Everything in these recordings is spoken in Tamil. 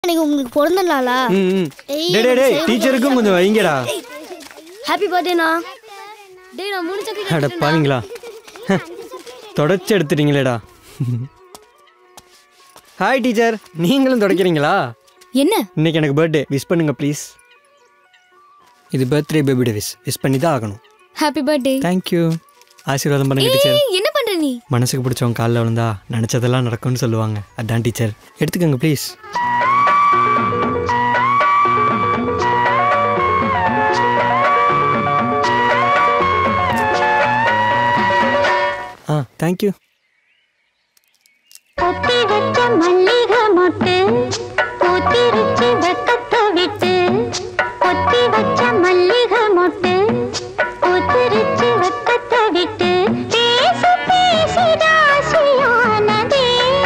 இன்னைக்கு உங்களுக்கு பிறந்த நாளா ம் ம். ஏய், டேய் டேய் டேய் எனக்கு டீச்சருக்கும் கொஞ்சம் வைங்கடா ஹாப்பி பர்த்டேண்ணா டேய் நான் மூணு சக்கி அட பாவீங்களா தொடச்சி எடுத்துட்டீங்களேடா ஹாய் டீச்சர் நீங்களும் தொடக்கிறீங்களா என்ன இன்னைக்கு எனக்கு பர்த்டே விஷ் பண்ணுங்க ப்ளீஸ் இது பர்த்டே பேபியோட விஷ் விஷ் பண்ணி தான் ஆகணும் ஹாப்பி பர்த்டே தேங்க்யூ ஆசீர்வாதம் பண்ணுங்க டீச்சர் என்ன பண்ற நீ மனசுக்கு பிடிச்சவங்க காலில் விழுந்தா நினச்சதெல்லாம் நடக்கும்னு சொல்லுவாங்க அதான் டீச்சர் எடுத்துக்கோங்க ப்ளீஸ் ஆ தேங்க்யூ பொத்தி வச்ச மல்லிகை மொட்டு பூத்திருச்சு வெக்கத்தை விட்டு பொத்தி வச்ச மல்லிகை மொட்டு பூத்திருச்சு வெக்கத்தை விட்டு பேசி பேசி ராசியானதே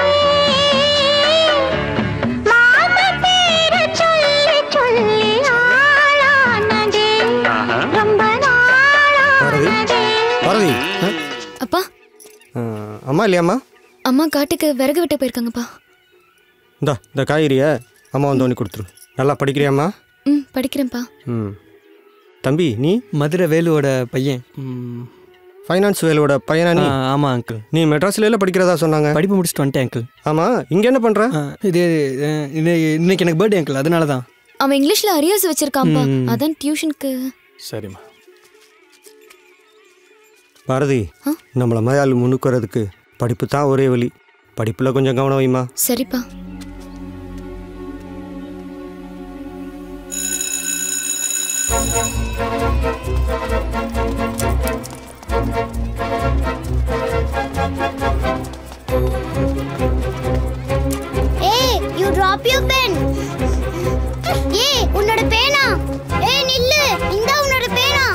மாம பேர சொல்லி சொல்லி ஆளானதே ரொம்ப நாளானதே பாரதி அப்பா அம்மா இல்லையாம்மா அம்மா காட்டுக்கு விறகு வெட்ட போயிருக்காங்கப்பா இந்தா இந்த காய்கறியை அம்மா வந்து ஒன்று கொடுத்துரு நல்லா படிக்கிறியாம்மா ம் படிக்கிறேன்ப்பா ம் தம்பி நீ மதுரை வேலுவோட பையன் ம், ஃபைனான்ஸ் வேலோட பையனா ஆ, நீ ஆமாம் அங்கிள் நீ மெட்ராஸ்ல எல்லாம் படிக்கிறதா சொன்னாங்க படிப்பு முடிச்சுட்டு வந்துட்டேன் அங்கிள் ஆமா இங்க என்ன பண்ற ஆ, இது இது, இது இன்னைக்கு எனக்கு பர்த்டே அங்கிள் அதனால தான் அவன் இங்கிலீஷ்ல அரியர்ஸ் வச்சிருக்கான்ப்பா ம். அதான் டியூஷனுக்கு சரிம்மா பாரதி ஆ? நம்மள மாதிரி ஆள் முன்னுக்கு வர்றதுக்கு படிப்பு தான் ஒரே வழி படிப்புல கொஞ்சம் கவனம் வைமா சரிப்பா ஏய் யூ டிராப் யுவர் பென் ஏய் உன்னோட பேனா ஏய் நில்லு இந்த உன்னோட பேனா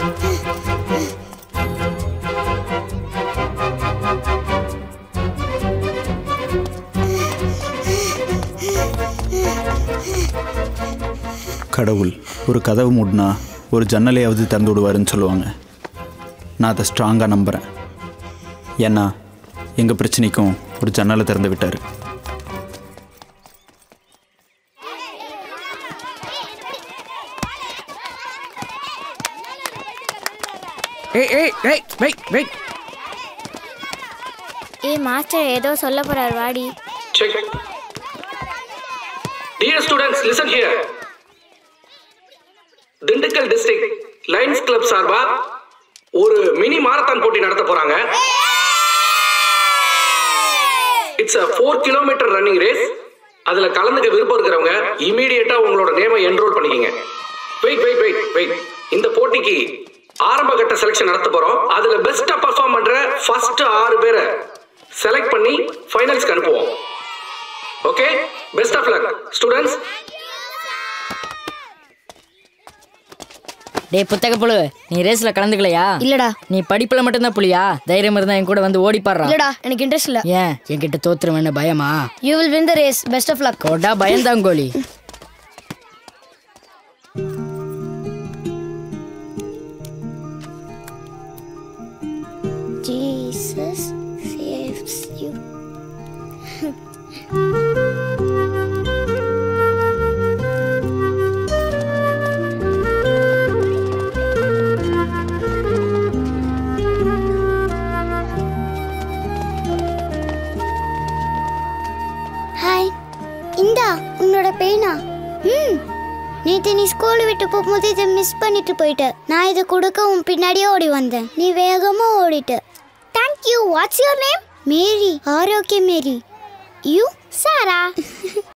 கடவுள் ஒரு கதவு மூடினா ஒரு ஜன்னலையாவது திறந்து விடுவாருன்னு சொல்லுவாங்க நான் அதை ஸ்ட்ராங்காக நம்புகிறேன் ஏன்னா எங்கள் பிரச்சனைக்கும் ஒரு ஜன்னலை திறந்து விட்டார் ஏய் ஏய் ஏய் வெயிட் வெயிட் ஏய் மாஸ்டர் ஏதோ சொல்ல போறார் வாடி Check. Dear students, listen here. Dindigul district Lions Club சார்பா ஒரு மினி மாரத்தான் போட்டி நடத்த போறாங்க it's a four kilometre running race அதுல கலந்துக்க விருப்பம் இருக்கிறவங்க இமீடியட்டா உங்களோட நேமை என்ரோல் பண்ணிக்கங்க வெயிட் வெயிட் வெயிட் வெயிட் இந்த போட்டிக்கு ஆரம்ப கட்ட செலக்ஷன் நடத்த போறோம் அதுல பெஸ்டா பெர்ஃபார்ம் பண்ற ஃபர்ஸ்ட் ஆறு பேரை செலக்ட் பண்ணி ஃபைனல்ஸ்க்கு அனுப்புவோம் okay best of luck students டேய் புத்தக புழு நீ ரேஸ்ல கலந்துக்கலையா இல்லடா நீ படிப்புல மட்டும்தான் புலியா தைரியம் இருந்தா என் கூட வந்து ஓடி பாடுறா இல்லடா எனக்கு இன்ட்ரெஸ்ட் இல்ல ஏன் என்கிட்ட தோத்துருவேன்னு பயமா you will win the race best of luck கோட்டா பயந்தாங்கோலி ஜீசஸ் சேவ்ஸ் யூ ஹாய் இந்தா உன்னோட பேனா ம் நேற்று நீ ஸ்கூல் விட்டு போகும்போது இதை மிஸ் பண்ணிட்டு போயிட்ட நான் இதை கொடுக்க உன் பின்னாடியே ஓடி வந்தேன் நீ வேகமா ஓடிட்ட thank you what's your name Mary Arokiya Mary you Sarah